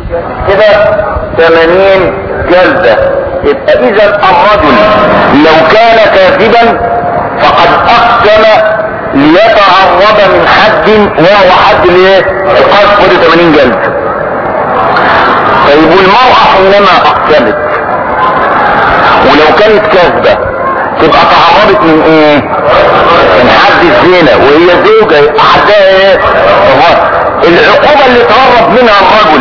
كده 80 جلدة يبقى اذا الرجل لو كان كاذبا فقد اقسم ليتعرض من حد وهو حد الايه القذف وده 80 جلدة طيب والمرأة حينما اقسمت ولو كانت كاذبة تبقى تعرضت من ايه من حد الزنا وهي زوجة حدها ايه العقوبة اللي تهرب منها الرجل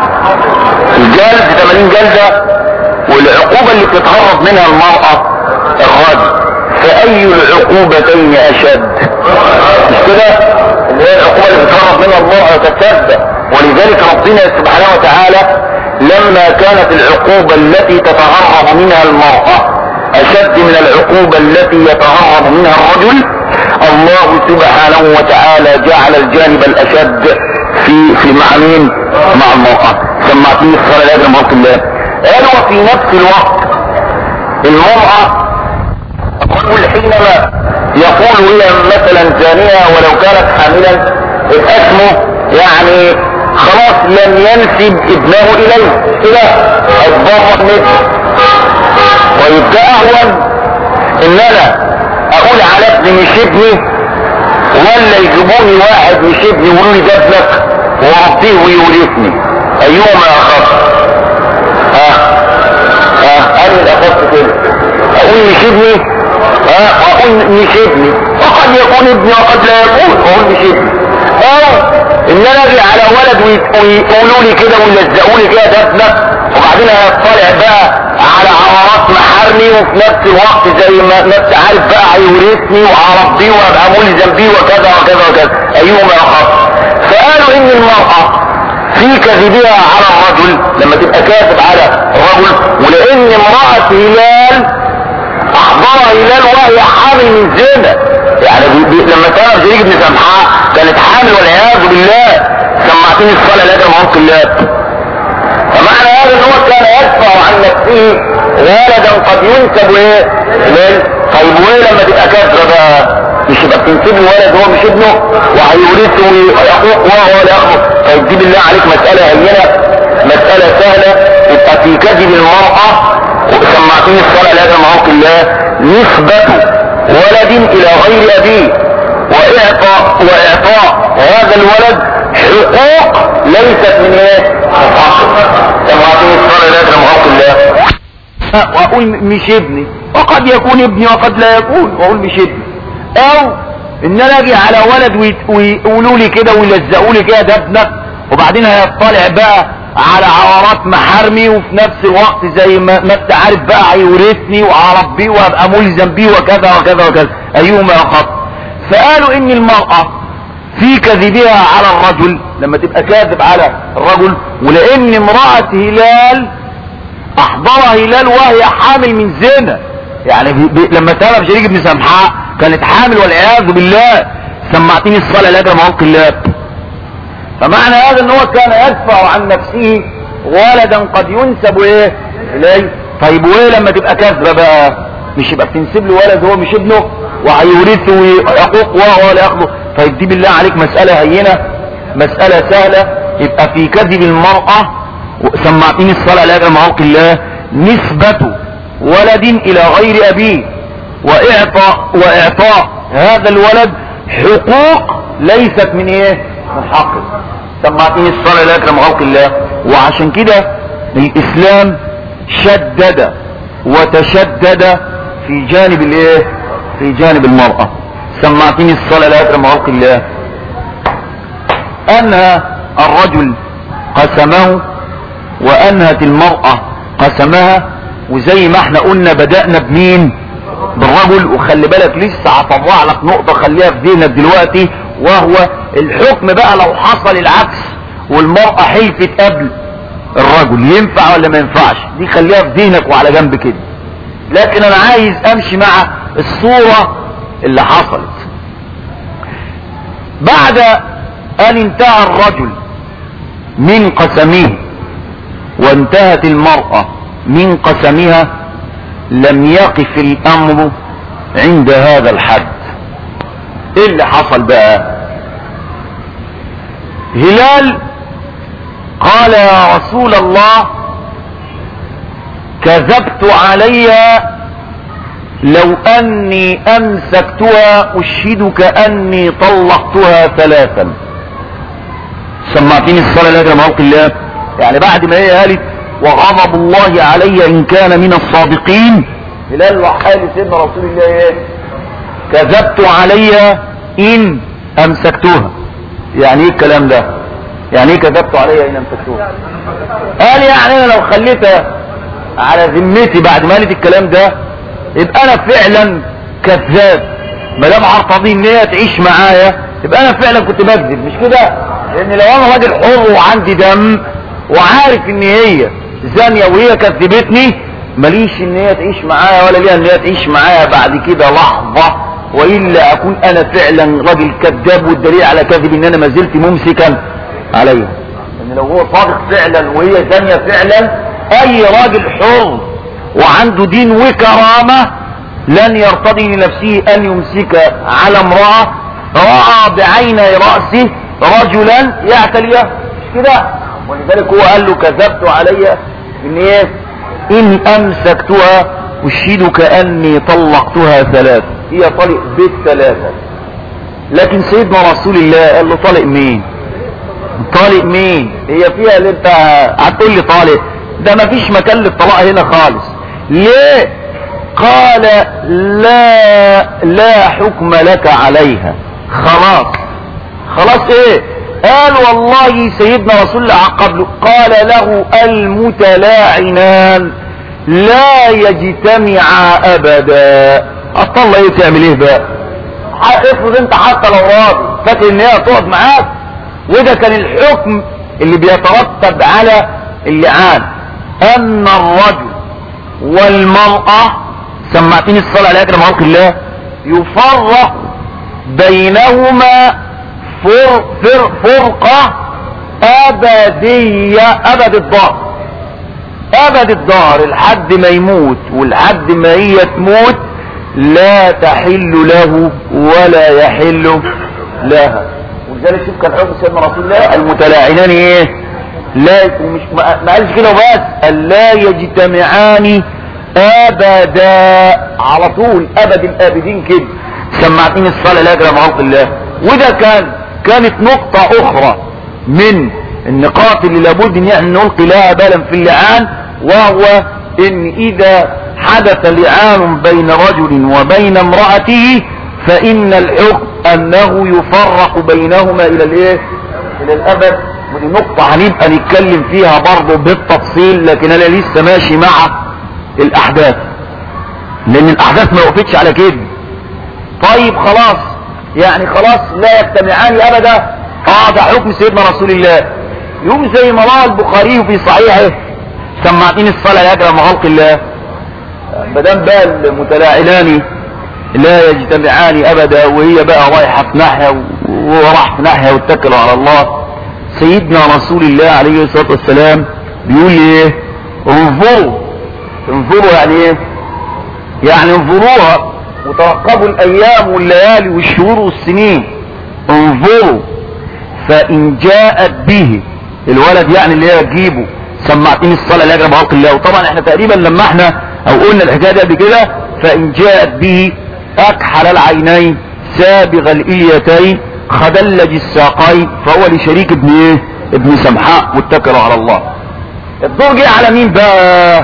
الجلد 80 جلدة والعقوبة اللي بتتهرب منها المرأة الرجل فأي العقوبتين أشد مش كده اللي هي العقوبة اللي بتتهرب منها المرأة تتسبب ولذلك ربنا سبحانه وتعالى لما كانت العقوبة التي تتهرب منها المرأة أشد من العقوبة التي يتهرب منها الرجل الله سبحانه وتعالى جعل الجانب الأشد في في مع مين؟ مع المرأة سمعتني الصلاة لازم مرة الله قال وفي نفس الوقت المرأة الرجل حينما يقول هي مثلا زانية ولو كانت حاملا يبقى اسمه يعني خلاص لم ينسب ابنه اليه كده اتبرأ منه ويبقى اهون ان انا اقول على ابني مش ابني ولا يجيبوني واحد مش ابني ويقولوا لي ده ابنك واربيه ويورثني ايهما اخف ها ها انا الاخف كده اقول مش ابني ها واقول مش ابني وقد يكون ابني وقد لا يكون واقول مش ابني او ان انا اجي على ولد ويقولوا لي كده ويلزقوا لي كده ده ابنك وبعدين هيطلع بقى على عورات محارمي وفي نفس الوقت زي ما نفس عارف بقى هيورثني وهربيه وابقى ملزم بيه وكذا وكذا وكذا ايهما اخف فقالوا ان المرأة في كذبها على الرجل لما تبقى كاذب على الرجل ولان امرأة هلال احضرها هلال وهي حامل من زنا يعني بي بي لما تعرف زريج بن سمحاء كانت حامل والعياذ بالله سمعتني الصلاة لا تدعو الله فمعنى هذا ان هو كان يدفع عن نفسه ولدا قد ينسب ايه ليه طيب وايه لما تبقى كافره بقى مش يبقى بتنسب له ولد هو مش ابنه وهيورثه ويحقوق وهو لا يخلق طيب دي بالله عليك مسألة هينة مسألة سهلة يبقى في كذب المرأة سمعتني الصلاة لا معاك الله نسبة ولد الى غير ابيه واعطاء واعطاء هذا الولد حقوق ليست من ايه سمعتني الصلاة لا معاك الله واقول مش ابني وقد يكون ابني وقد لا يكون واقول مش ابني او ان انا اجي على ولد ويقولوا لي كده ويلزقوا لي كده ده ابنك وبعدين هيطلع بقى على عورات محارمي وفي نفس الوقت زي ما, ما انت عارف بقى هيورثني وهربيه وابقى ملزم بيه وكذا وكذا وكذا ايهما اخف فقالوا ان المرأة في كذبها على الرجل لما تبقى كاذب على الرجل ولان امرأة هلال احضرها هلال وهي حامل من زنا يعني بي بي لما سألها بشريك ابن سمحاء كانت حامل والعياذ بالله سمعتني الصلاة لا معاق الله فمعنى هذا ان هو كان يدفع عن نفسه ولدا قد ينسب ايه اليه طيب وايه لما تبقى كاذبة بقى مش يبقى بتنسب له ولد هو مش ابنه وهيورثه ويحقوق وهو لا ياخده طيب دي بالله عليك مسألة هينة مسألة سهلة يبقى في كذب المرأة سمعتني الصلاة لا معاق الله نسبة ولد الى غير ابيه واعطاء واعطاء هذا الولد حقوق ليست من ايه من حقه سمعتني الصلاة لا اكرم خلق الله وعشان كده الاسلام شدد وتشدد في جانب الايه في جانب المرأة سمعتني الصلاة لا اكرم خلق الله انهى الرجل قسمه وانهت المرأة قسمها وزي ما احنا قلنا بدأنا بمين بالرجل وخلي بالك لسه هطلع لك نقطة خليها في ذهنك دلوقتي وهو الحكم بقى لو حصل العكس والمرأة حلفت قبل الرجل ينفع ولا ما ينفعش دي خليها في ذهنك وعلى جنب كده لكن انا عايز امشي مع الصورة اللي حصلت بعد ان انتهى الرجل من قسمه وانتهت المرأة من قسمها لم يقف الامر عند هذا الحد ايه اللي حصل بقى هلال قال يا رسول الله كذبت علي لو اني امسكتها اشهدك اني طلقتها ثلاثا سمعتني الصلاة لا موقع الله يعني بعد ما هي قالت وغضب الله علي ان كان من الصادقين هلال وحال سيدنا رسول الله ايه كذبت علي ان امسكتها يعني ايه الكلام ده يعني ايه كذبت علي ان امسكتها قال يعني انا لو خليتها على ذمتي بعد ما قالت الكلام ده يبقى انا فعلا كذاب ما دام عرضي ان هي تعيش معايا يبقى انا فعلا كنت بكذب مش كده لان لو انا راجل حر وعندي دم وعارف ان هي زانيه وهي كذبتني ماليش ان هي تعيش معايا ولا ليها ان هي تعيش معايا بعد كده لحظه والا اكون انا فعلا راجل كذاب والدليل على كذب ان انا ما زلت ممسكا عليها ان لو هو صادق فعلا وهي زانيه فعلا اي راجل حر وعنده دين وكرامة لن يرتضي لنفسه ان يمسك على امرأة رأى بعيني رأسه رجلا يعتليه مش كده ولذلك هو قال له كذبت علي ان ايه ان امسكتها اشهدك اني طلقتها ثلاث هي طلق بالثلاثة لكن سيدنا رسول الله قال له طالق مين طالق مين هي فيها اللي انت هتقول لي طالق ده مفيش مكان للطلاق هنا خالص ليه قال لا لا حكم لك عليها خلاص خلاص ايه قال والله سيدنا رسول الله قبله قال له المتلاعنان لا يجتمعا ابدا اطلع ايه تعمل ايه بقى افرض انت حتى لو راضي فاكر ان هي تقعد معاك وده كان الحكم اللي بيترتب على اللعان ان الرجل والمرأة سمعتني الصلاة على اكرم خلق الله يفرق بينهما فر فر فرقة ابدية ابد الظهر ابد الظهر لحد ما يموت ولحد ما هي تموت لا تحل له ولا يحل لها ولذلك شوف كان حكم سيدنا رسول الله المتلاعنان ايه لا ومش ما قالش كده وبس لا يجتمعان ابدا على طول ابد الابدين كده سمعتني الصلاة لا اجرى خلق الله وده كان كانت نقطة اخرى من النقاط اللي لابد ان احنا نلقي لها بالا في اللعان وهو ان اذا حدث لعان بين رجل وبين امرأته فان الحكم انه يفرق بينهما الى الايه الى الابد ودي نقطة هنبقى نتكلم فيها برضه بالتفصيل لكن انا لسه ماشي مع الاحداث لان الاحداث ما وقفتش على كده طيب خلاص يعني خلاص لا يجتمعان ابدا اه ده حكم سيدنا رسول الله يوم زي ما روى البخاري في صحيحه سمعتني الصلاة يا اكرم خلق الله مدام بقى المتلاعنان لا يجتمعان ابدا وهي بقى رايحة في ناحية وهو راح في ناحية واتكلوا على الله سيدنا رسول الله عليه الصلاة والسلام بيقول ايه انظروا انظروا يعني ايه يعني انظروها وترقبوا الايام والليالي والشهور والسنين انظروا فان جاءت به الولد يعني اللي هي تجيبه سمعتني الصلاة لا يجرب خلق الله وطبعا احنا تقريبا لما احنا او قلنا الحكاية دي قبل كده فان جاءت به اكحل العينين سابغ الاليتين خدلج الساقين فهو لشريك ابن ايه ابن سمحاء واتكلوا على الله الدور جه على مين بقى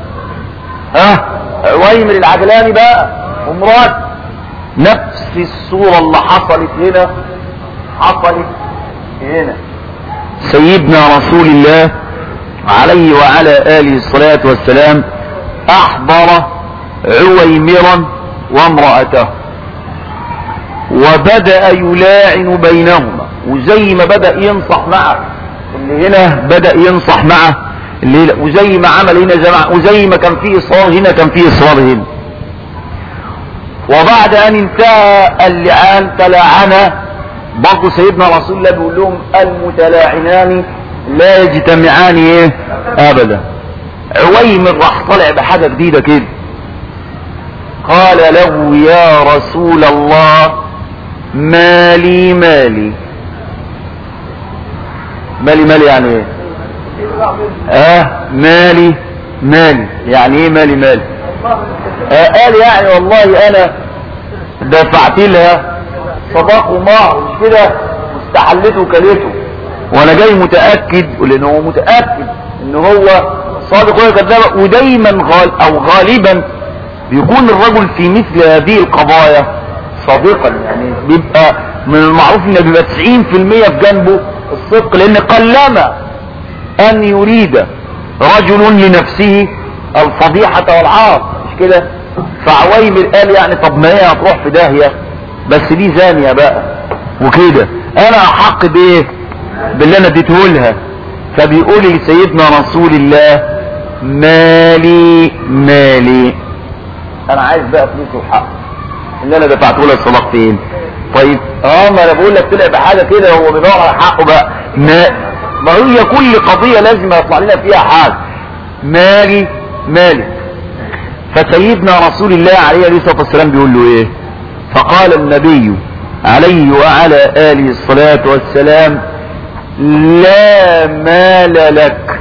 ها عويمر العجلاني بقى ومراد نفس الصورة اللي حصلت هنا حصلت هنا سيدنا رسول الله عليه وعلى آله الصلاة والسلام أحضر عويمرا وامرأته وبدأ يلاعن بينهما وزي ما بدأ ينصح معه اللي هنا بدأ ينصح معه اللي هنا وزي ما عمل هنا جماعة وزي ما كان فيه إصرار هنا كان فيه إصرار هنا وبعد أن انتهى اللعان تلاعن برضه سيدنا رسول الله بيقول لهم المتلاعنان لا يجتمعان ايه ابدا عويمر راح طلع بحاجة جديدة كده قال له يا رسول الله مالي مالي مالي مالي يعني ايه اه مالي مالي يعني ايه مالي مالي آه قال يعني والله انا دفعت لها صداق ومهر مش كده واستحلته وكلته وانا جاي متاكد لان هو متاكد ان هو صادق ولا كذاب ودايما غال او غالبا بيكون الرجل في مثل هذه القضايا صادقا يعني بيبقى من المعروف ان بيبقى 90% في جنبه الصدق لان قلما ان يريد رجل لنفسه الفضيحة والعار مش كده فعويمر قال يعني طب ما هي هتروح في داهية بس دي زانية بقى وكده انا احق بايه باللي انا اديته لها فبيقول لسيدنا رسول الله مالي مالي انا عايز بقى فلوسي وحق اللي انا دفعته لها الصلاة فين طيب اه ما انا بقول لك طلع بحاجه كده هو بيدور على حقه بقى ما ما هي كل قضيه لازم يطلع لنا فيها حاجه مالي مالي فسيدنا رسول الله عليه الصلاه والسلام بيقول له ايه فقال النبي عليه وعلى اله الصلاه والسلام لا مال لك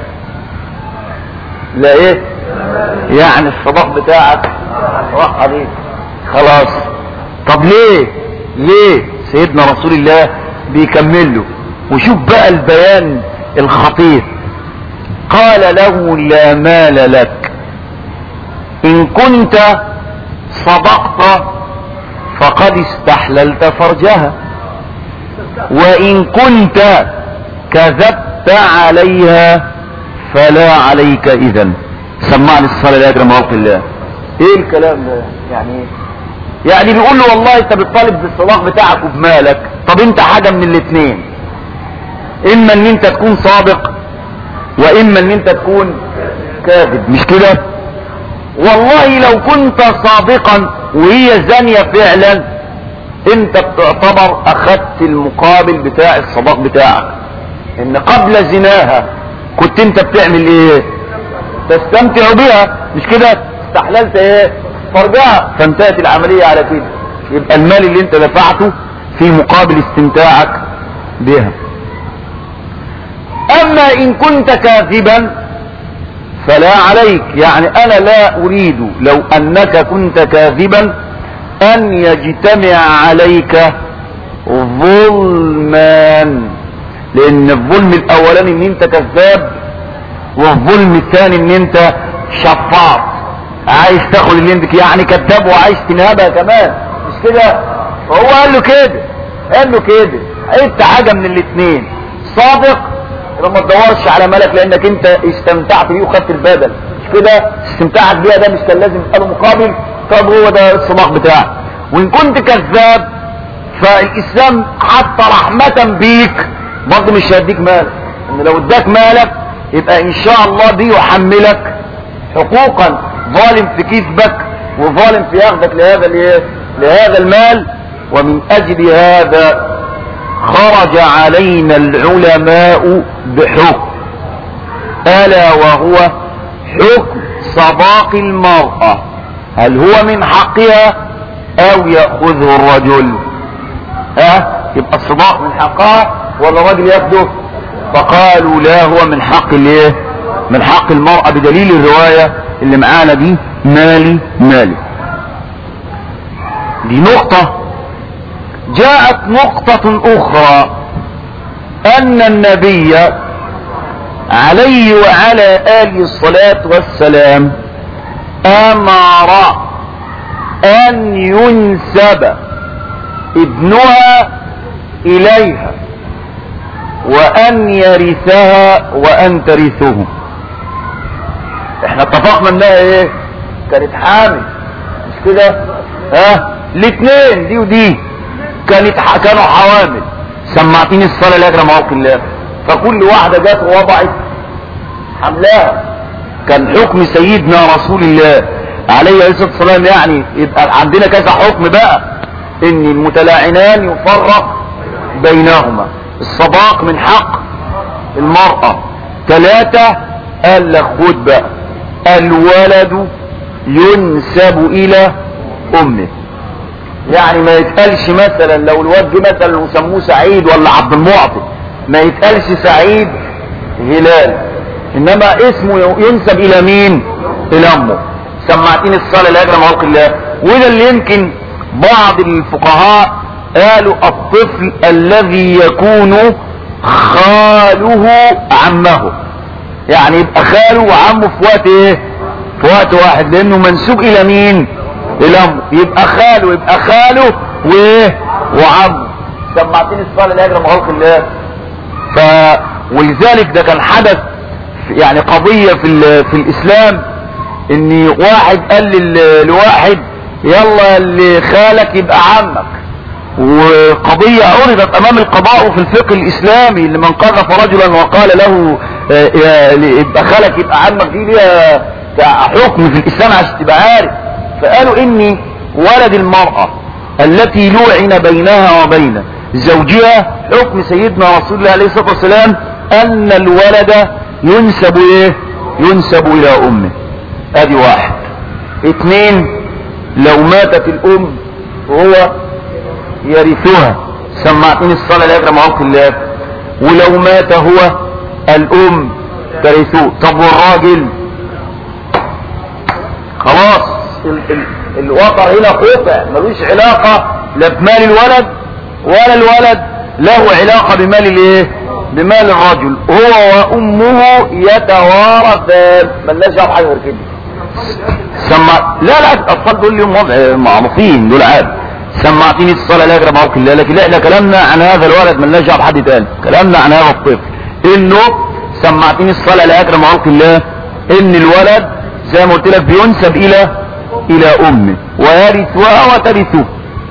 لا ايه يعني الصداق بتاعك راح عليك خلاص طب ليه ليه سيدنا رسول الله بيكمل له وشوف بقى البيان الخطير قال له لا مال لك ان كنت صدقت فقد استحللت فرجها وان كنت كذبت عليها فلا عليك اذا سمعني الصلاة لا يجرم رب الله ايه الكلام ده يعني ايه يعني بيقول له والله انت بتطالب بالصلاح بتاعك وبمالك طب انت حاجة من الاثنين اما ان انت تكون صادق واما ان انت تكون كاذب مش كده والله لو كنت صادقا وهي زانية فعلا انت بتعتبر اخدت المقابل بتاع الصداق بتاعك ان قبل زناها كنت انت بتعمل ايه تستمتع بها مش كده استحللت ايه فرجها فانتهت العملية على كده يبقى المال اللي انت دفعته في مقابل استمتاعك بها اما ان كنت كاذبا فلا عليك يعني انا لا اريد لو انك كنت كاذبا ان يجتمع عليك ظلمان لان الظلم الاولاني ان انت كذاب والظلم الثاني ان انت شفاط عايز تاخد اللي انت يعني كذاب وعايز تنهبها كمان مش كده فهو قال له كده قال له كده انت حاجه من الاثنين صادق يبقى ما تدورش على ملك لانك انت استمتعت بيه وخدت البدل مش كده استمتاعك بيها ده مش كان لازم يبقى له مقابل طب هو ده الصداق بتاعك وان كنت كذاب فالاسلام حتى رحمة بيك برضه مش هيديك مالك ان لو اداك مالك يبقى ان شاء الله دي يحملك حقوقا ظالم في كسبك وظالم في اخذك لهذا الايه لهذا المال ومن اجل هذا خرج علينا العلماء بحكم الا وهو حكم صداق المرأة هل هو من حقها او يأخذه الرجل ها يبقى الصداق من حقها ولا الرجل ياخده فقالوا لا هو من حق الايه من حق المرأة بدليل الرواية اللي معانا دي مالي مالي دي نقطة جاءت نقطة اخرى ان النبي عليه وعلى آله الصلاة والسلام امر ان ينسب ابنها اليها وان يرثها وان ترثه احنا اتفقنا انها ايه كانت حامل مش كده ها الاثنين دي ودي كانت ح... كانوا حوامل سمعتيني الصلاة لا يجرى معاك الله فكل واحدة جت ووضعت حملها كان حكم سيدنا رسول الله عليه الصلاة والسلام يعني يبقى عندنا كذا حكم بقى ان المتلاعنان يفرق بينهما الصداق من حق المرأة ثلاثة قال لك خد بقى الولد ينسب الى امه يعني ما يتقالش مثلا لو الواد جه مثلا وسموه سعيد ولا عبد المعطي ما يتقالش سعيد هلال انما اسمه ينسب الى مين الى امه سمعتني الصلاة لا يجرم خلق الله وده اللي يمكن بعض الفقهاء قالوا الطفل الذي يكون خاله عمه يعني يبقى خاله وعمه في وقت ايه في وقت واحد لانه منسوب الى مين الى امه يبقى خاله يبقى خاله وايه وعمه سمعتني الصلاة لا يجرم خلق الله ف ولذلك ده كان حدث يعني قضية في, في الاسلام ان واحد قال لل- لواحد يلا اللي خالك يبقى عمك وقضية عرضت امام القضاء في الفقه الاسلامي لمن قذف رجلا وقال له آه، يا- يبقى خالك يبقى عمك دي ليها حكم في الاسلام عشان تبقى عارف فقالوا اني ولد المرأة التي لوعن بينها وبين زوجها حكم سيدنا رسول الله عليه الصلاة والسلام ان الولد ينسب ايه ينسب الى امه ادي واحد اتنين لو ماتت الام وهو يرثها سمعتني الصلاة لا يجرم عمق الله ولو مات هو الام ترثوه طب والراجل خلاص ال ال الوطر هنا قطع ملوش علاقة لا بمال الولد ولا الولد له علاقة بمال الايه بمال الرجل هو وامه يتوارثان ملناش دعوه بحاجه غير كده سمع لا لا الاطفال دول لهم وضع معروفين دول عادي سمعتني الصلاة لا يجرب عوق الله لكن احنا كلامنا عن هذا الولد ملناش دعوه بحد تاني كلامنا عن هذا الطفل انه سمعتني الصلاة لا يجرب عوق الله ان الولد زي ما قلت لك بينسب الى الى امه ويرثها وترثه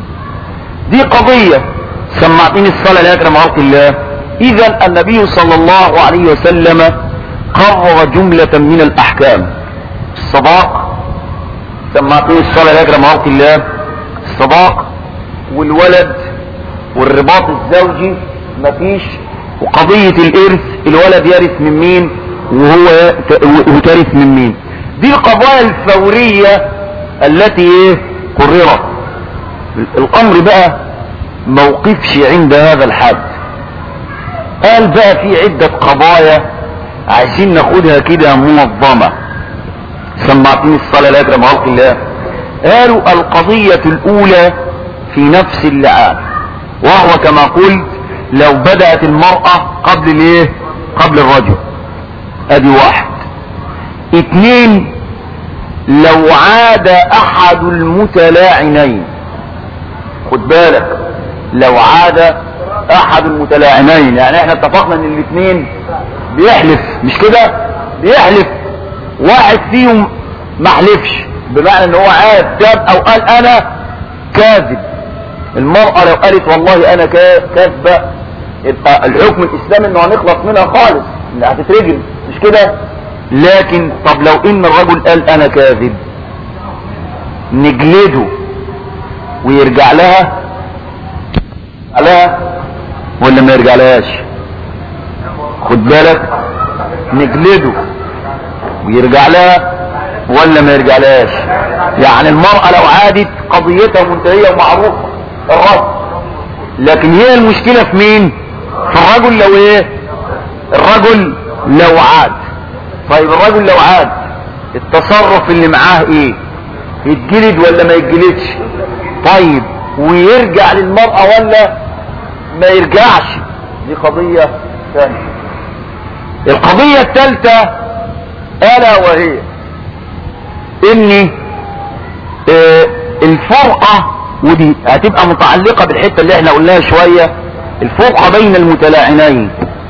دي قضية سمعتني الصلاة لا يجرم عرق الله اذا النبي صلى الله عليه وسلم قرر جملة من الاحكام الصداق سمعتني الصلاة لا يجرم عرق الله الصداق والولد والرباط الزوجي مفيش وقضية الارث الولد يرث من مين وهو ت- وترث من مين دي القضايا الفورية التي ايه قررت الامر بقى موقفش عند هذا الحد قال بقى في عدة قضايا عايزين ناخدها كده منظمة سمعتني الصلاة لا يكرم خلق الله قالوا القضية الاولى في نفس اللعان وهو كما قلت لو بدأت المرأة قبل الايه قبل الرجل ادي واحد اتنين لو عاد احد المتلاعنين خد بالك لو عاد احد المتلاعنين يعني احنا اتفقنا ان الاثنين بيحلف مش كده بيحلف واحد فيهم ما حلفش بمعنى ان هو عاد تاب او قال انا كاذب المرأة لو قالت والله انا كا- كاذبة يبقى الحكم الاسلامي انه هنخلص منها خالص اللي هتترجم مش كده لكن طب لو ان الرجل قال انا كاذب نجلده ويرجع لها لها ولا ما يرجع لهاش خد بالك نجلده ويرجع لها ولا ما يرجع لهاش يعني المرأة لو عادت قضيتها منتهية ومعروفة الرجل لكن هي المشكلة في مين في الرجل لو ايه الرجل لو عاد طيب الرجل لو عاد التصرف اللي معاه ايه يتجلد ولا ما يتجلدش طيب ويرجع للمرأة ولا ما يرجعش دي قضية ثانية القضية الثالثة الا وهي ان آه، الفرقة ودي هتبقى متعلقة بالحتة اللي احنا قلناها شوية الفرقة بين المتلاعنين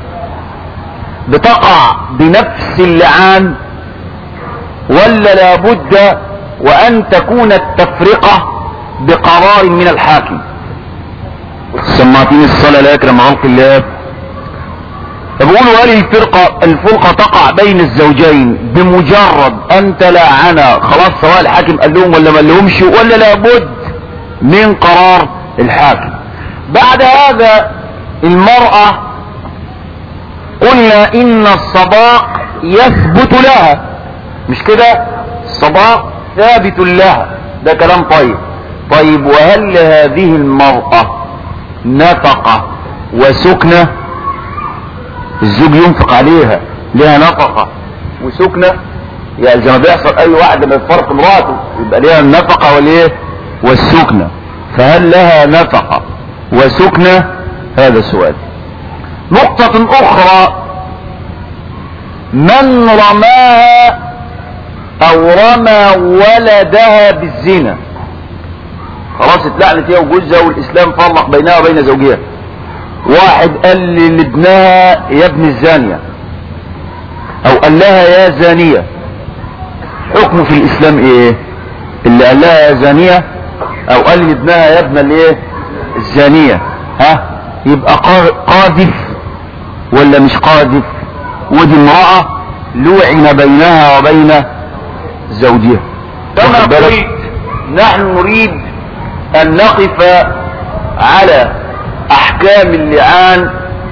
بتقع بنفس اللعان ولا لابد وان تكون التفرقة بقرار من الحاكم سمعتني الصلاة لا يكرم خلق الله فبقولوا هل الفرقة الفرقة تقع بين الزوجين بمجرد ان تلاعنا خلاص سواء الحاكم قال لهم ولا ما لهمش ولا لابد من قرار الحاكم بعد هذا المرأة قلنا ان الصداق يثبت لها مش كده الصداق ثابت لها ده كلام طيب طيب وهل لهذه المرأة نفقة وسكنة الزوج ينفق عليها لها نفقة وسكنة يعني زي ما بيحصل اي واحد لما يفرق امراته يبقى ليها النفقة والايه والسكنة فهل لها نفقة وسكنة هذا السؤال نقطة اخرى من رماها او رمى ولدها بالزنا خلاص اتلعنت هي وجوزها والاسلام فرق بينها وبين زوجها واحد قال لي لابنها يا ابن الزانية او قال لها يا زانية حكمه في الاسلام ايه اللي قال لها يا زانية او قال لابنها يا ابن الايه الزانية ها يبقى قاذف ولا مش قاذف ودي امرأة لوعن بينها وبين زوجها كما قلت نحن نريد ان نقف على احكام اللعان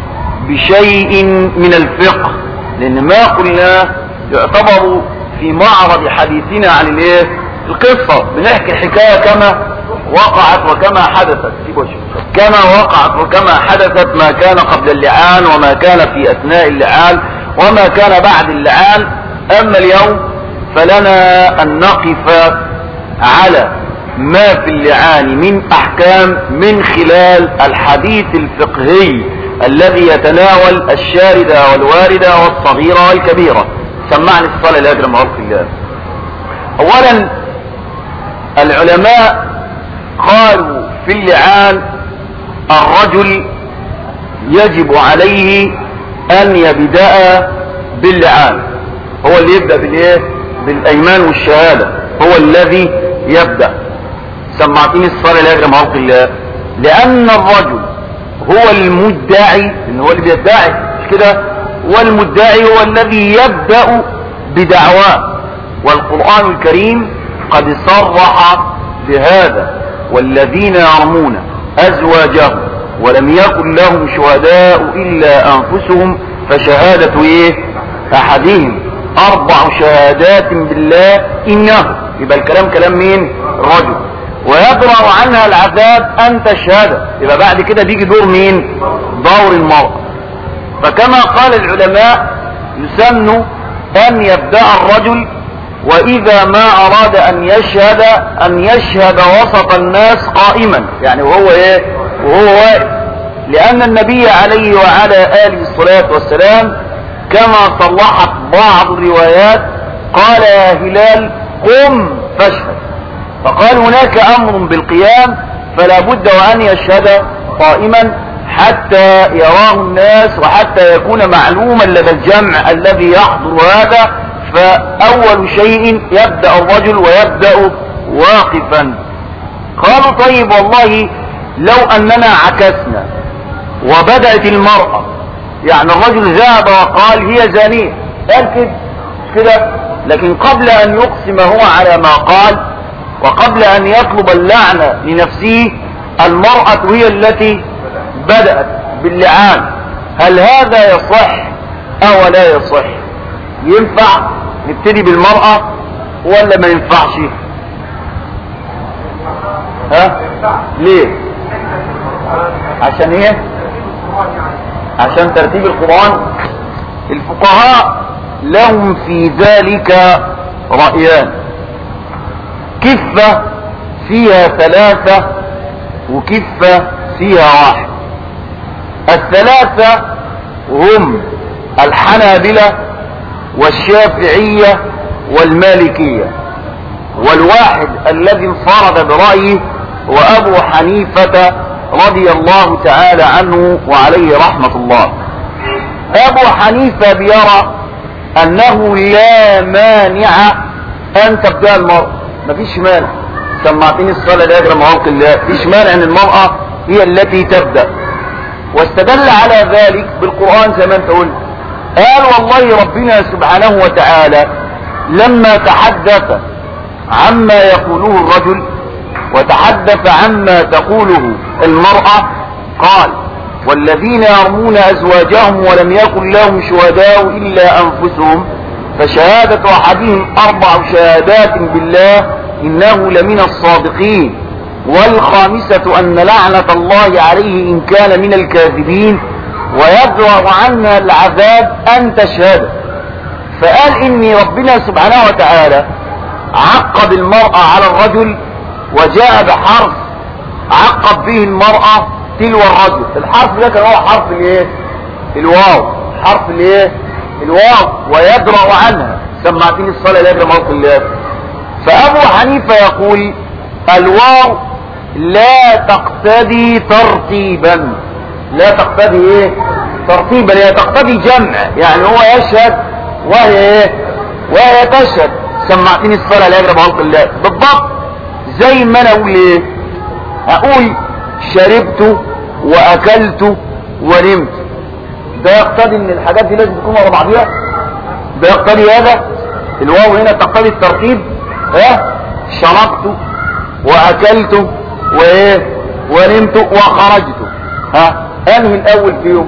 بشيء من الفقه لان ما قلناه يعتبر في معرض حديثنا عن الايه القصة بنحكي الحكاية كما وقعت وكما حدثت كما وقعت وكما حدثت ما كان قبل اللعان وما كان في اثناء اللعان وما كان بعد اللعان اما اليوم فلنا ان نقف على ما في اللعان من احكام من خلال الحديث الفقهي الذي يتناول الشاردة والواردة والصغيرة والكبيرة سمعني الصلاة لاجل معرفة الله اولا العلماء قالوا في اللعان الرجل يجب عليه ان يبدأ باللعان هو اللي يبدأ بالايه بالايمان والشهادة هو الذي يبدأ سمعتني الصلاة لاجل معرفة الله لان الرجل هو المدعي ان هو اللي بيدعي مش كده والمدعي هو الذي يبدأ بدعواه والقرآن الكريم قد صرح بهذا والذين يرمون ازواجهم ولم يكن لهم شهداء الا انفسهم فشهادة ايه احدهم اربع شهادات بالله انه يبقى الكلام كلام مين رجل ويدرأ عنها العذاب ان تشهد يبقى بعد كده بيجي دور مين دور المرأة فكما قال العلماء يسن ان يبدأ الرجل واذا ما اراد ان يشهد ان يشهد وسط الناس قائما يعني وهو ايه وهو واقف لان النبي عليه وعلى اله الصلاة والسلام كما صلحت بعض الروايات قال يا هلال قم فاشهد فقال هناك امر بالقيام فلا بد وان يشهد قائما حتى يراه الناس وحتى يكون معلوما لدى الجمع الذي يحضر هذا فاول شيء يبدأ الرجل ويبدأ واقفا قالوا طيب والله لو اننا عكسنا وبدأت المرأة يعني الرجل ذهب وقال هي زانية قال كده كده لكن قبل ان يقسم هو على ما قال وقبل ان يطلب اللعنة لنفسه المرأة هي التي بدأت باللعان هل هذا يصح او لا يصح ينفع نبتدي بالمرأة ولا ما ينفعش ها ليه عشان ايه عشان ترتيب القرآن الفقهاء لهم في ذلك رأيان كفة فيها ثلاثة وكفة فيها واحد الثلاثة هم الحنابلة والشافعية والمالكية والواحد الذي انفرد برأيه وأبو حنيفة رضي الله تعالى عنه وعليه رحمة الله أبو حنيفة بيرى أنه لا مانع أن تبدأ المرأة مفيش مانع سمعتني الصلاة لأجل معوق الله مفيش مانع أن المرأة هي التي تبدأ واستدل على ذلك بالقرآن زي ما انت قلت قال والله ربنا سبحانه وتعالى لما تحدث عما يقوله الرجل وتحدث عما تقوله المرأة قال والذين يرمون أزواجهم ولم يكن لهم شهداء إلا أنفسهم فشهادة أحدهم أربع شهادات بالله إنه لمن الصادقين والخامسة أن لعنة الله عليه إن كان من الكاذبين ويدرأ عنها العذاب أن تشهد فقال ان ربنا سبحانه وتعالى عقب المرأة على الرجل وجاء بحرف عقب به المرأة تلو الرجل الحرف ده كان هو حرف الايه الواو حرف الايه الواو ويدرأ عنها سمعتني الصلاة لا يدرأ موت الله فابو حنيفة يقول الواو لا تقتدي ترتيبا لا تقتدي ايه ترتيبا هي تقتدي جمع يعني هو يشهد وهي ايه وهي تشهد سمعتني الصلاة لا يجرب خلق الله بالضبط زي ما انا اقول ايه اقول شربت واكلت ونمت ده يقتضي ان الحاجات دي لازم تكون ورا بعضيها ده يقتضي هذا الواو هنا تقتضي الترتيب ها شربت واكلت وايه ونمت وخرجت ها انهي الاول فيهم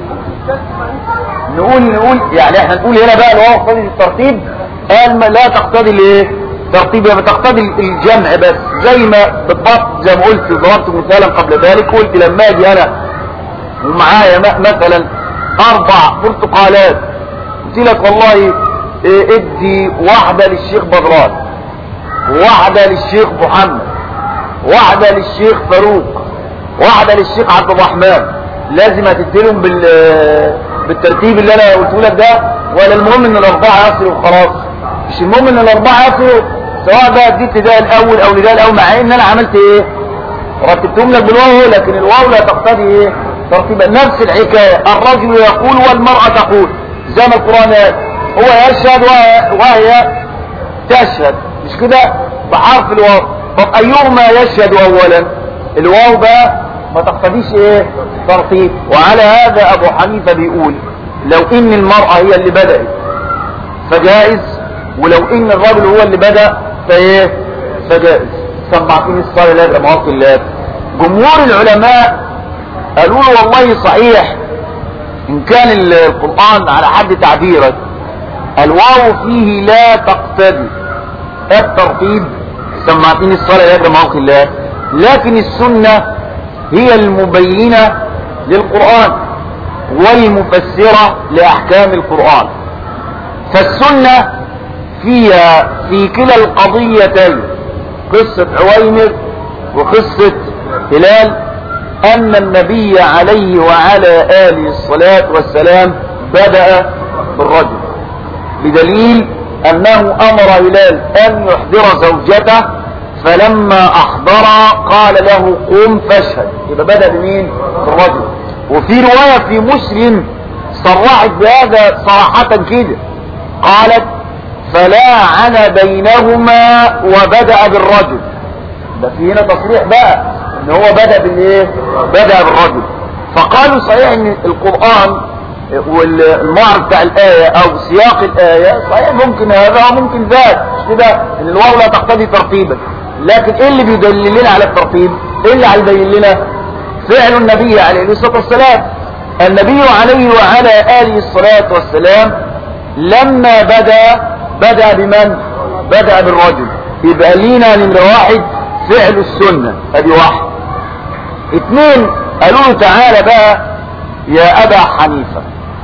نقول نقول يعني احنا نقول هنا بقى الواو تقتضي الترتيب قال ما لا تقتضي الايه ترتيب بتقتضي الجمع بس زي ما بالضبط زي ما قلت ضربت مثالا قبل ذلك قلت لما اجي انا ومعايا مثلا اربع برتقالات قلت لك والله إيه ادي واحدة للشيخ بدران واحدة للشيخ محمد واحدة للشيخ فاروق واحدة للشيخ عبد الرحمن لازم هتديلهم بال بالترتيب اللي انا قلته لك ده ولا المهم ان الاربعة يصلوا وخلاص مش المهم ان الاربعة يصلوا سواء بقى اديت ده الاول او لده الاول مع ان انا عملت ايه رتبتهم لك بالواو لكن الواو لا تقتضي ايه ترتيبا نفس الحكاية الرجل يقول والمرأة تقول زي ما القرآن قال هو يشهد وهي تشهد مش كده بحرف الواو طب ايهما يشهد اولا الواو بقى ما تقتضيش ايه ترتيب وعلى هذا ابو حنيفة بيقول لو ان المرأة هي اللي بدأت فجائز ولو ان الرجل هو اللي بدأ فايه فجائز سمعتني الصلاة لا مواقع الله جمهور العلماء قالوا له والله صحيح ان كان القرآن على حد تعبيرك الواو فيه لا تقتضي الترتيب سمعتني الصلاة لا مواقع الله لكن السنة هي المبينة للقرآن والمفسرة لأحكام القرآن فالسنة فيها في كلا القضيتين قصة عويمر وقصة هلال أن النبي عليه وعلى آله الصلاة والسلام بدأ بالرجل بدليل أنه أمر هلال أن يحضر زوجته فلما أحضر قال له قم فاشهد يبقى بدأ بمين بالرجل وفي رواية في مسلم صرحت بهذا صراحة كده قالت فلاعن بينهما وبدأ بالرجل ده في هنا تصريح بقى ان هو بدأ بالايه بدأ بالرجل فقالوا صحيح ان القرآن والمعرض بتاع الآية او سياق الآية صحيح ممكن هذا وممكن ذاك مش كده ان الواو لا تقتضي ترتيبا لكن ايه اللي بيدلل لنا على الترتيب ايه اللي هيبين لنا فعل النبي عليه الصلاة والسلام النبي عليه وعلى آله الصلاة والسلام لما بدأ بدأ بمن بدأ بالرجل يبقى لينا نمرة واحد فعل السنة ادي واحد اتنين قالوا له تعالى بقى يا ابا حنيفة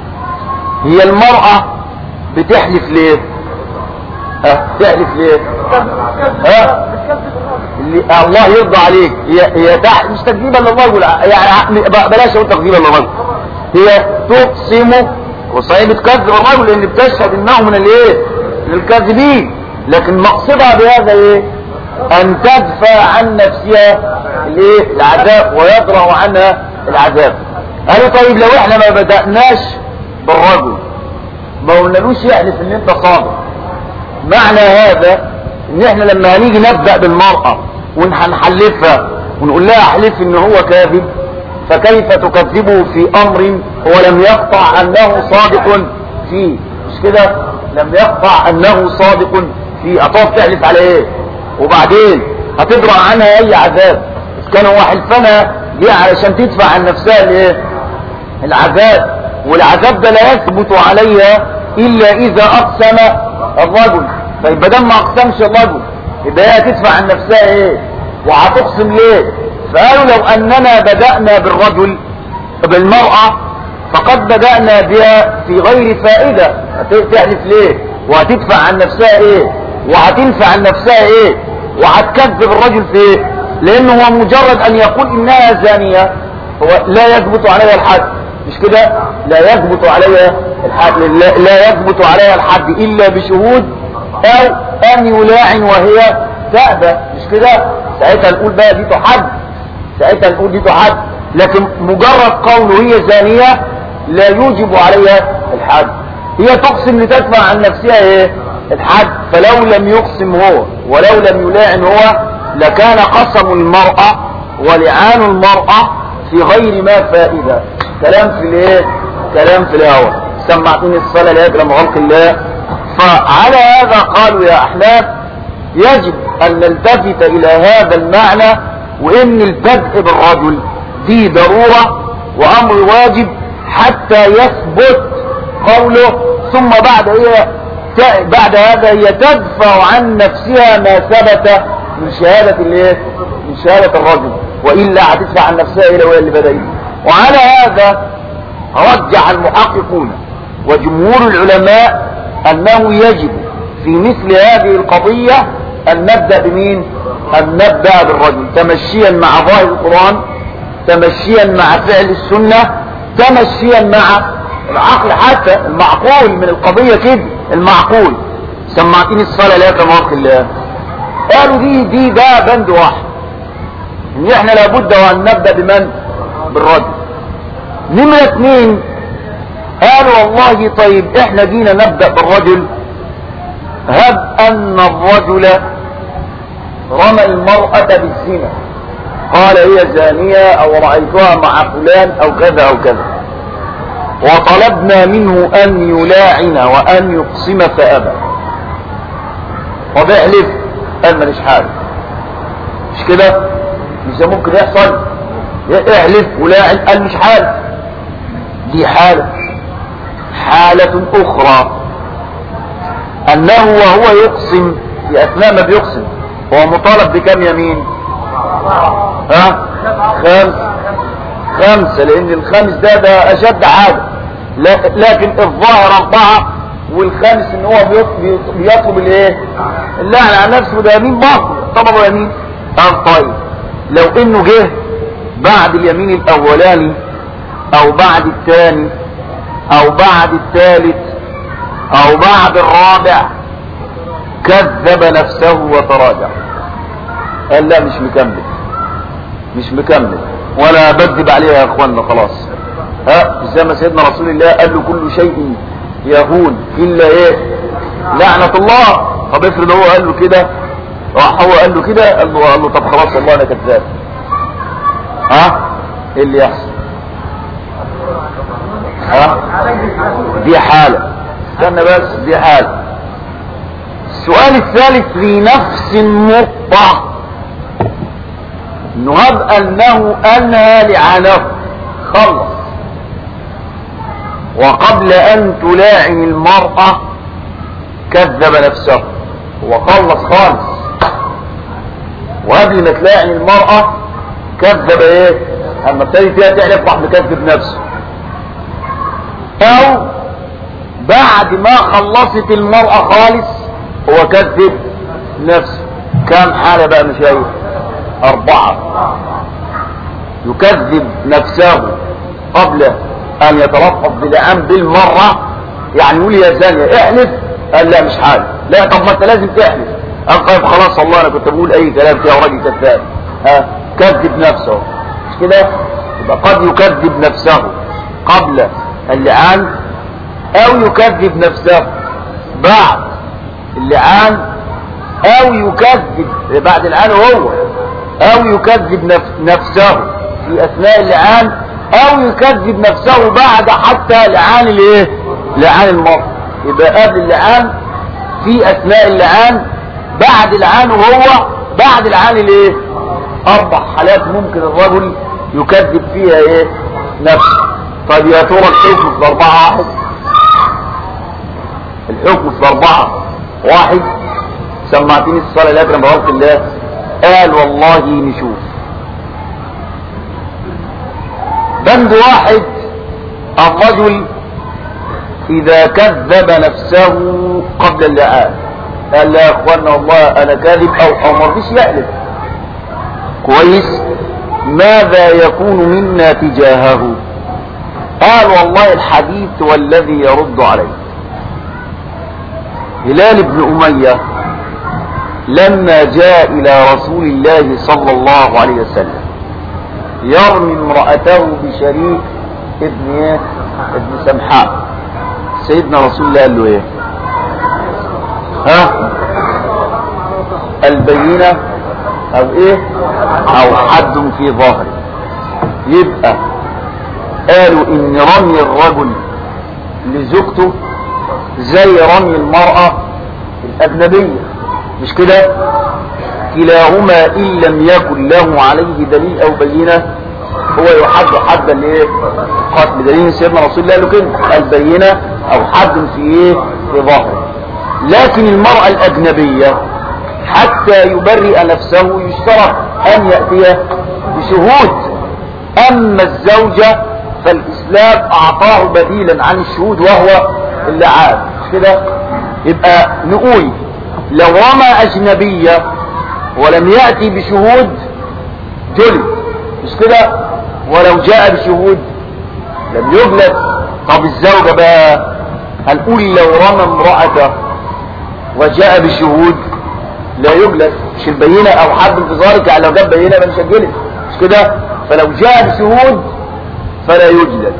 هي المرأة بتحلف ليه ها تحلف ليه ها اللي الله يرضى عليك هي هي تح... مش تكذيبا للرجل يعني بلاش اقول تكذيبا للرجل هي تقسم وصحيح بتكذب الرجل لان بتشهد انه من الايه من الكاذبين لكن مقصدها بهذا ايه ان تدفع عن نفسها الايه العذاب ويدرع عنها العذاب قالوا طيب لو احنا ما بدأناش بالرجل ما قلنالوش يحلف ان انت صادق معنى هذا ان احنا لما هنيجي نبدأ بالمرأة ونحلفها ونقول لها احلف ان هو كاذب فكيف تكذبه في امر هو لم يقطع انه صادق فيه مش كده لم يقطع انه صادق فيه هتقعد تحلف على ايه وبعدين هتدرع عنها اي عذاب اذا كان هو حلفنا دي علشان تدفع عن نفسها الايه العذاب والعذاب ده لا يثبت عليها الا اذا اقسم الرجل طيب بدل ما اقسمش الرجل يبقى هي هتدفع عن نفسها ايه وهتقسم ليه فقالوا لو اننا بدأنا بالرجل بالمرأة فقد بدأنا بها في غير فائدة تحلف ليه وهتدفع عن نفسها ايه وهتنفع عن نفسها ايه وهتكذب الرجل في ايه لانه هو مجرد ان يقول انها زانية هو لا يثبت عليها الحد مش كده لا يثبت عليها الحد لا, لا يثبت عليها الحد الا بشهود او ان يلاعن وهي تأبى مش كده ساعتها نقول بقى دي تحد ساعتها نقول دي تحد لكن مجرد قوله هي زانية لا يوجب عليها الحد هي تقسم لتدفع عن نفسها ايه الحد فلو لم يقسم هو ولو لم يلاعن هو لكان قسم المرأة ولعان المرأة في غير ما فائدة كلام في الايه كلام في الهوى سمعتني الصلاة لأجل غلق الله فعلى هذا قالوا يا أحناف يجب أن نلتفت إلى هذا المعنى وإن البدء بالرجل دي ضرورة وأمر واجب حتى يثبت قوله ثم بعد هي بعد هذا هي تدفع عن نفسها ما ثبت من شهادة الايه من شهادة الرجل وإلا هتدفع عن نفسها إلى وهي اللي بدأت وعلى هذا رجح المحققون وجمهور العلماء أنه يجب في مثل هذه القضية أن نبدأ بمين أن نبدأ بالرجل تمشيا مع ظاهر القرآن تمشيا مع فعل السنة تمشيا مع العقل حتى المعقول من القضية كده المعقول سمعتني الصلاة لا كما الله قالوا دي دي ده بند واحد ان احنا لابد وان نبدأ بمن بالرجل نمرة اثنين قالوا والله طيب احنا جينا نبدأ بالرجل هب ان الرجل رمى المرأة بالزنا قال هي زانية او رأيتها مع فلان او كذا او كذا وطلبنا منه ان يلاعن وان يقسم فابى وبيحلف قال ماليش حاجة مش كده مش ده ممكن يحصل احلف ولاعن قال مش حالة دي حالة حالة اخرى انه وهو يقسم في اثناء ما بيقسم هو مطالب بكم يمين ها خمس خمسة لان الخامس ده ده اشد حاجة لكن الظاهر اربعة والخامس ان هو بيطلب الايه اللعن على نفسه ده يمين باطل طلبه يمين اه طيب لو انه جه بعد اليمين الاولاني او بعد الثاني او بعد الثالث او بعد الرابع كذب نفسه وتراجع قال لا مش مكمل مش مكمل ولا بكذب عليها يا اخوانا خلاص ها زي ما سيدنا رسول الله قال له كل شيء يهون الا ايه لعنة الله طب افرض هو قال له كده راح هو قال له كده قال له, قال له طب خلاص والله انا كذاب ها ايه اللي يحصل ها دي حالة استنى بس دي حالة السؤال الثالث في نفس النقطة نهب انه انهى لعنه خلص وقبل ان تلاعن المرأة كذب نفسه وخلص خالص وقبل ما تلاعن المرأة كذب ايه اما ابتدي فيها تحلف راح مكذب نفسه او بعد ما خلصت المرأة خالص هو كذب نفسه كام حالة بقى مشايخ اربعة يكذب نفسه قبل ان يتلفظ بالعام بالمرة يعني يقول يا زانية احلف قال لا مش حاجة لا طب ما انت لازم تحلف قال طيب خلاص والله انا كنت بقول اي كلام كده وراجل كذاب ها كذب نفسه مش كده يبقى قد يكذب نفسه قبل اللعان او يكذب نفسه بعد اللعان او يكذب بعد اللعان هو او يكذب نف... نفسه في اثناء اللعان او يكذب نفسه بعد حتى لعان الايه لعان المرء يبقى قبل اللعان في اثناء اللعان بعد اللعان وهو بعد اللعان الايه اربع حالات ممكن الرجل يكذب فيها ايه نفسه طيب يا ترى الحكم في اربعة واحد الحكم في اربعة واحد سمعتني الصلاة الاكرم بغلق الله قال والله نشوف بند واحد الرجل اذا كذب نفسه قبل اللعان قال لا يا اخوانا والله انا كاذب او او ما رضيش يقلب كويس ماذا يكون منا تجاهه قال والله الحديث والذي يرد عليه هلال بن أمية لما جاء إلى رسول الله صلى الله عليه وسلم يرمي امرأته بشريك ابن ايه ابن سمحاء سيدنا رسول الله قال له ايه ها البينة او ايه او حد في ظهره يبقى قالوا ان رمي الرجل لزوجته زي رمي المرأة الأجنبية مش كده كلاهما إن لم يكن له عليه دليل أو بينة هو يحد حدا لإيه قتل بدليل سيدنا رسول الله قال له كده البينة أو حد في إيه في ظهره لكن المرأة الأجنبية حتى يبرئ نفسه يشترط أن يأتي بشهود أما الزوجة فالإسلام أعطاه بديلا عن الشهود وهو اللعاب مش كده يبقى نقول لو رمى أجنبية ولم يأتي بشهود جلد مش كده ولو جاء بشهود لم يجلد طب الزوجة بقى هنقول لو رمى امرأته وجاء بشهود لا يجلد مش البينة او حد في ذلك يعني لو جاب بينة مش هتجلد مش كده فلو جاء بشهود فلا يجلد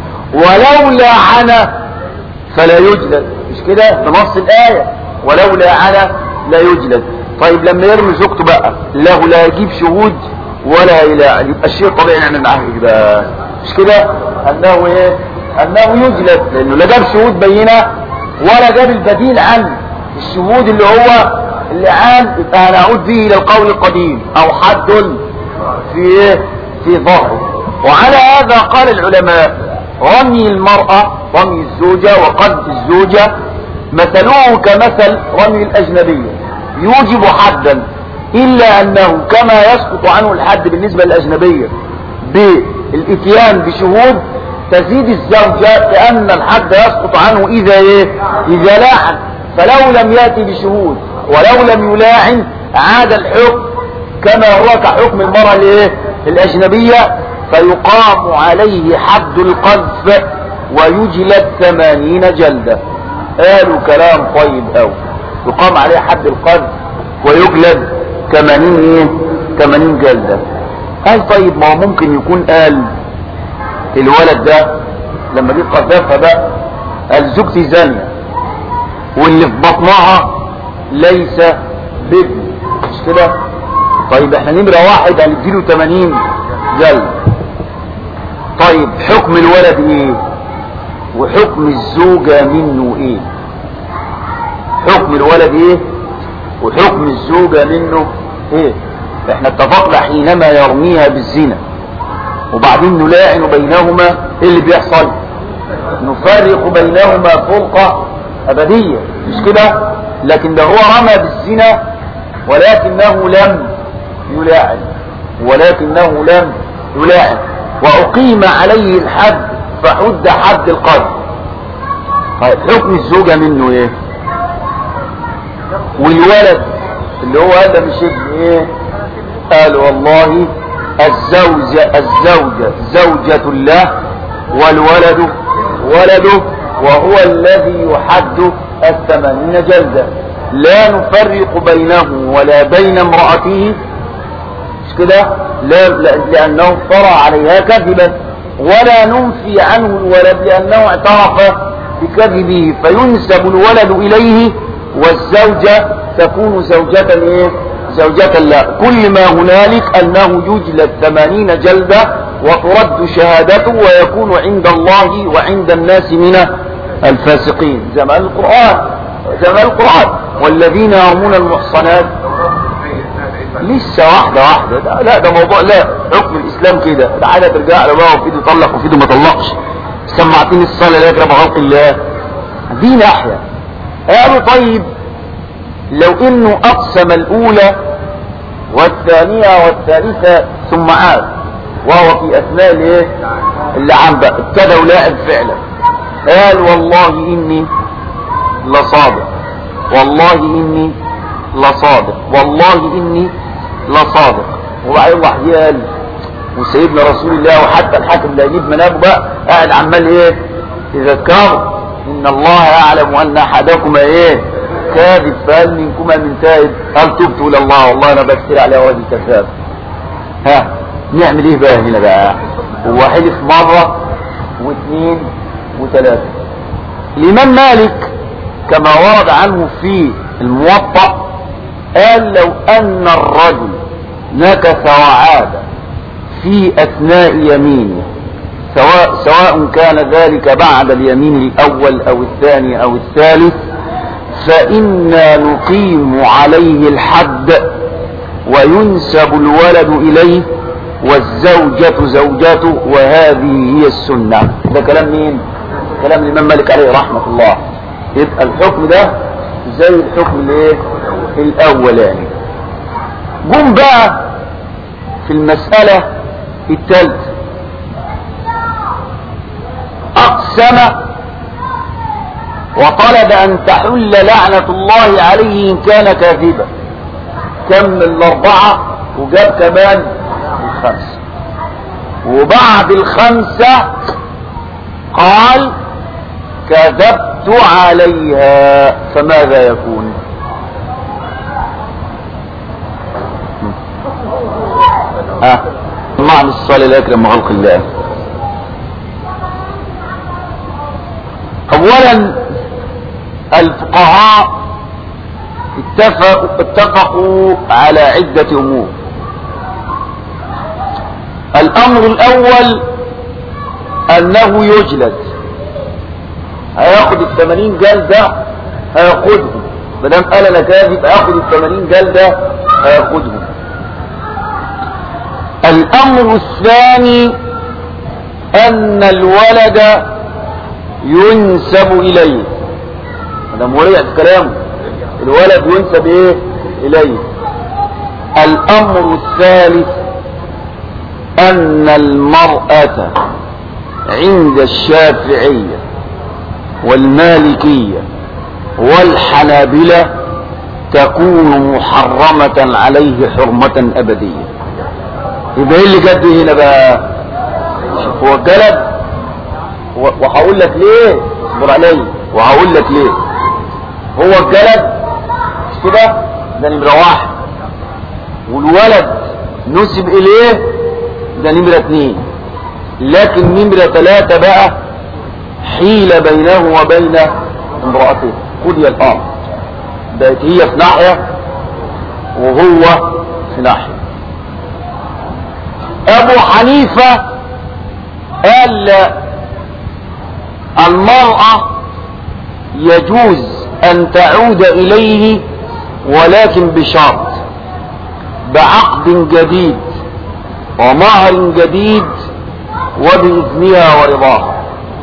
ولو لعن فلا يجلد مش كده بنص الآية ولو لعن لا يجلد طيب لما يرمي زوجته بقى له لا يجيب شهود ولا يلاعن يبقى الشيء طبيعي نعمل معاه ايه بقى مش كده انه ايه انه يجلد لانه لا جاب شهود بينه ولا جاب البديل عن الشهود اللي هو اللعان يبقى هنعود به الى القول القديم او حد في ايه في ظهره وعلى هذا قال العلماء رمي المرأة رمي الزوجة وقذف الزوجة مثله كمثل رمي الأجنبية يوجب حدا إلا أنه كما يسقط عنه الحد بالنسبة للأجنبية بالاتيان بشهود تزيد الزوجة لأن الحد يسقط عنه إذا إيه إذا لاعن فلو لم يأتي بشهود ولو لم يلاعن عاد الحكم كما هو كحكم المرأة الإيه الأجنبية فيقام عليه حد القذف ويجلد ثمانين جلدة قالوا كلام طيب أوي يقام عليه حد القذف ويجلد ثمانين ايه ثمانين جلدة قال طيب ما هو ممكن يكون قال الولد ده لما جه قذفها بقى قال زوجتي زانية واللي في بطنها ليس بابن مش كده طيب احنا نمرة واحد هنديله 80 جلد طيب حكم الولد ايه وحكم الزوجة منه ايه حكم الولد ايه وحكم الزوجة منه ايه احنا اتفقنا حينما يرميها بالزنا وبعدين نلاعن بينهما ايه اللي بيحصل نفرق بينهما فرقة ابدية مش كده لكن ده هو رمى بالزنا ولكنه لم يلاعن ولكنه لم يلاعن واقيم عليه الحد فحد حد القتل طيب حكم الزوجة منه ايه والولد اللي هو هذا مش ابن ايه قال والله الزوجة الزوجة زوجة الله والولد ولده وهو الذي يحد الثمانين جلدة لا نفرق بينه ولا بين امرأته مش كده لا لأنه افترى عليها كذبا ولا ننفي عنه الولد لأنه اعترف بكذبه فينسب الولد إليه والزوجة تكون زوجة ايه زوجة لا كل ما هنالك أنه يجلد ثمانين جلدة وترد شهادته ويكون عند الله وعند الناس من الفاسقين زي ما القرآن زي ما القرآن والذين يرمون المحصنات لسه واحدة واحدة ده لا ده موضوع لا حكم الإسلام كده ده حاجة ترجع له بقى وفي ايده يطلق وفي ايده ما طلقش سمعتني الصلاة لا يجرب خلق الله دي ناحية قالوا طيب لو انه اقسم الاولى والثانية والثالثة ثم عاد وهو في اثناء الايه اللي عم بقى ابتدى ولاعب فعلا قال والله اني لصادق والله اني لصادق والله اني لصادق وبعدين واحد قال وسيدنا رسول الله وحتى الحاكم اللي هيجيب منابه بقى قاعد عمال ايه يذكره ان الله يعلم ان احدكما ايه كاذب فهل منكما من تائب هل تبت الى الله والله انا بكتير على وادي كذاب ها نعمل ايه بقى هنا بقى هو حلف مرة واثنين وثلاثة الامام مالك كما ورد عنه في الموطأ قال لو ان الرجل نكث وعاد في اثناء يمينه سواء سواء كان ذلك بعد اليمين الاول او الثاني او الثالث فإنا نقيم عليه الحد وينسب الولد إليه والزوجة زوجته وهذه هي السنة ده كلام مين كلام الإمام مالك عليه رحمة الله يبقى الحكم ده زي الحكم الايه الاولاني جم بقى في المسألة الثالثة اقسم وطلب ان تحل لعنة الله عليه ان كان كاذبا كمل الاربعة وجاب كمان الخمسة وبعد الخمسة قال كذبت عليها فماذا يكون ها معنى الصلاة الأكرم خلق الله أولا الفقهاء اتفقوا, اتفقوا على عدة أمور الأمر الأول أنه يجلد هياخد الثمانين جلدة هياخدهم مدام قال انا كاذب هياخد الثمانين جلدة هياخدهم الامر الثاني ان الولد ينسب اليه مدام ورجع في كلامه الولد ينسب ايه اليه الامر الثالث ان المرأة عند الشافعيه والمالكية والحنابلة تكون محرمة عليه حرمة أبدية يبقى ايه اللي جد هنا بقى شوف هو الجلد وهقول لك ليه اصبر علي وهقول لك ليه هو الجلد مش كده ده نمرة واحد والولد نسب اليه ده نمرة اتنين لكن نمرة ثلاثة بقى حيل بينه وبين امرأته قضي الامر بقت هي في ناحية وهو في ناحية ابو حنيفة قال المرأة يجوز ان تعود اليه ولكن بشرط بعقد جديد ومهر جديد وبإذنها ورضاها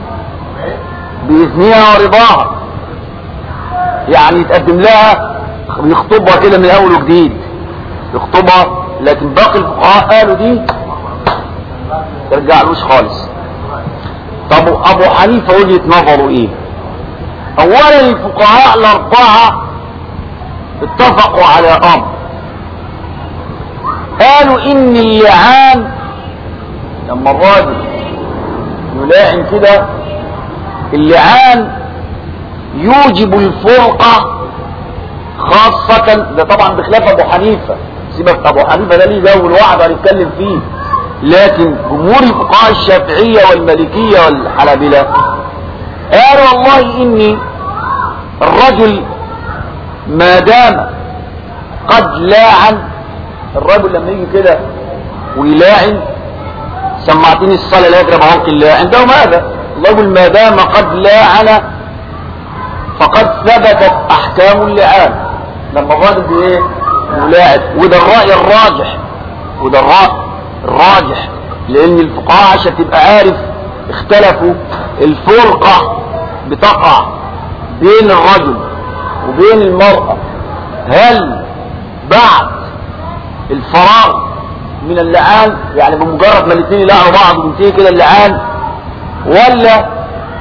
بإذنها ورضاها يعني يتقدم لها يخطبها كده من أول وجديد يخطبها لكن باقي الفقهاء قالوا دي ترجعلوش خالص طب أبو حنيفة وجهة نظره إيه أولا الفقهاء الأربعة اتفقوا على أمر قالوا إن اللعان لما الراجل يلاعن كده اللعان يوجب الفرقة خاصة ده طبعا بخلاف ابو حنيفة سيبك ابو حنيفة ده ليه جو الوعد هنتكلم فيه لكن جمهور الفقهاء الشافعية والمالكية والحنابلة قالوا والله اني الرجل ما دام قد لاعن الرجل لما يجي كده ويلاعن سمعتني الصلاة لا يقرب عنق الله عندهم هذا الرجل ما دام قد لاعن فقد ثبتت احكام اللعان لما الراجل بايه يلاعب وده الرأي الراجح وده الرأي الراجح لان الفقهاء عشان تبقى عارف اختلفوا الفرقة بتقع بين الرجل وبين المرأة هل بعد الفراغ من اللعان يعني بمجرد ما الاثنين يلعنوا بعض وينتهي كده اللعان ولا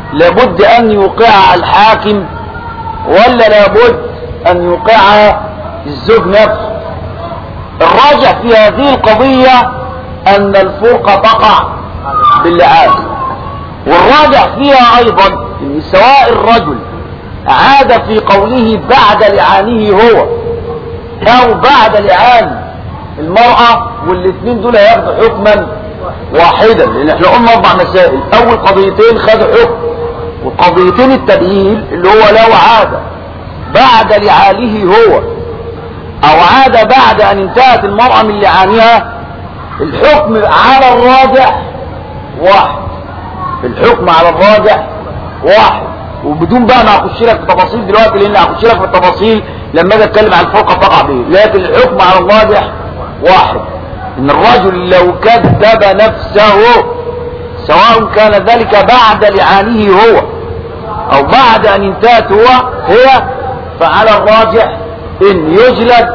لابد ان يوقعها الحاكم ولا لابد ان يوقعها الزوج نفسه الراجح في هذه القضية ان الفرقة تقع باللعان والراجح فيها ايضا ان سواء الرجل عاد في قوله بعد لعانه هو او بعد لعان المرأة والاثنين دول هياخدوا حكما واحدا لان احنا قلنا اربع مسائل اول قضيتين خدوا حكم وقضيتين التبيين اللي هو لو عاد بعد لعانه هو او عاد بعد ان انتهت المرأة من لعانها الحكم على الراجح واحد الحكم على الراجح واحد وبدون بقى ما اخش لك في تفاصيل دلوقتي لان هخش لك في التفاصيل لما اجي اتكلم عن الفرقه تقع به لكن الحكم على الراجح واحد ان الرجل لو كذب نفسه سواء كان ذلك بعد لعانه هو او بعد ان انتهت هو هي فعلى الراجح ان يجلد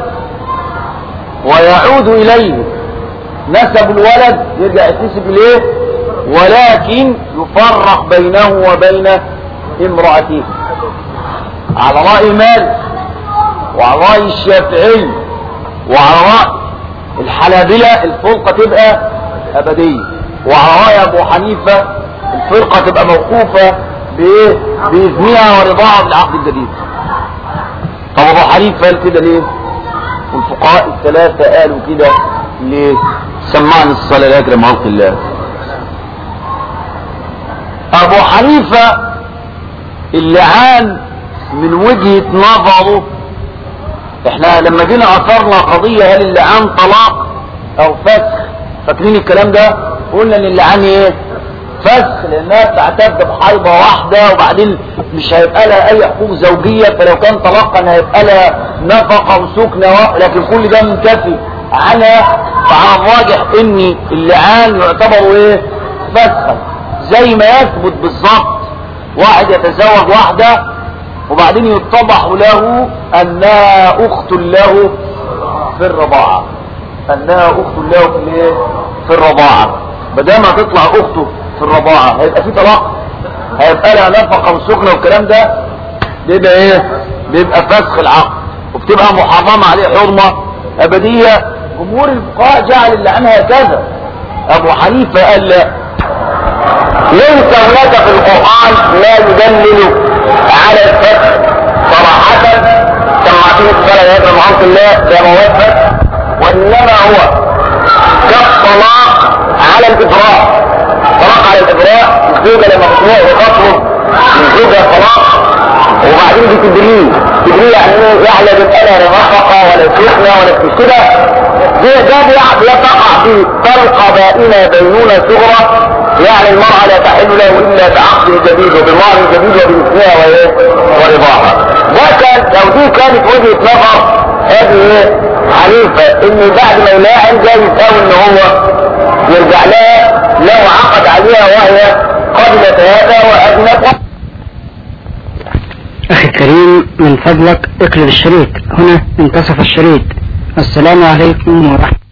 ويعود اليه نسب الولد يرجع يتنسب اليه ولكن يفرق بينه وبين امرأته على رأي مالك وعلى رأي الشافعي وعلى رأي الحنابلة الفرقة تبقى أبدية وعلى رأي أبو حنيفة الفرقة تبقى موقوفة بإيه؟ بإذنها ورضاها بالعقد الجديد طب أبو حنيفة قال كده ليه؟ والفقهاء الثلاثة قالوا كده ليه؟ سمعني الصلاة لا يكرم خلق الله أبو حنيفة اللعان من وجهة نظره احنا لما جينا اثرنا قضية هل اللعان طلاق او فسخ فاكرين الكلام ده قلنا ان اللعان ايه فسخ لانها بتعتد بحيضة واحدة وبعدين مش هيبقى لها اي حقوق زوجية فلو كان طلاقا هيبقى لها نفقة وسكنة لكن كل ده منتفي عنها فعلى الراجح ان اللعان يعتبر ايه فسخا زي ما يثبت بالظبط واحد يتزوج واحدة وبعدين يتضح له انها اخت له في الرضاعة انها اخت له في الايه في الرضاعة بدل ما تطلع اخته في الرضاعة هيبقى في طلاق هيبقى لها نفقة وسكنة والكلام ده بيبقى ايه بيبقى فسخ العقد وبتبقى محرمة عليه حرمة ابدية جمهور الفقهاء جعل اللي عنها كذا ابو حنيفة قال لا ليس هناك في القرآن ما يدلل على الفتح صراحة سمعتين الصلاة يا ابن محمد الله ده موفق وإنما هو كالطلاق على الإبراء طلاق على الإبراء الزوجة لما بتروح وتطلب من زوجها طلاق وبعدين بتبريه تبريه يعني ايه يعني بيبقى لها لا نفقة ولا سخنة ولا مش كده ده ده بيقع في طلقة بائنة بينونة صغرى يعني المرأة لا تحل له إلا بعقد جديد وبمهر جديد وبمثلها وإيه ورضاها ده كان لو دي كانت وجهة نظر هذه ايه حنيفة إن بعد ما يلاعن جايز أوي إن هو يرجع لها لو عقد عليها وهي قبلت هذا وأذنت أخي الكريم من فضلك اقلب الشريط هنا منتصف الشريط السلام عليكم ورحمة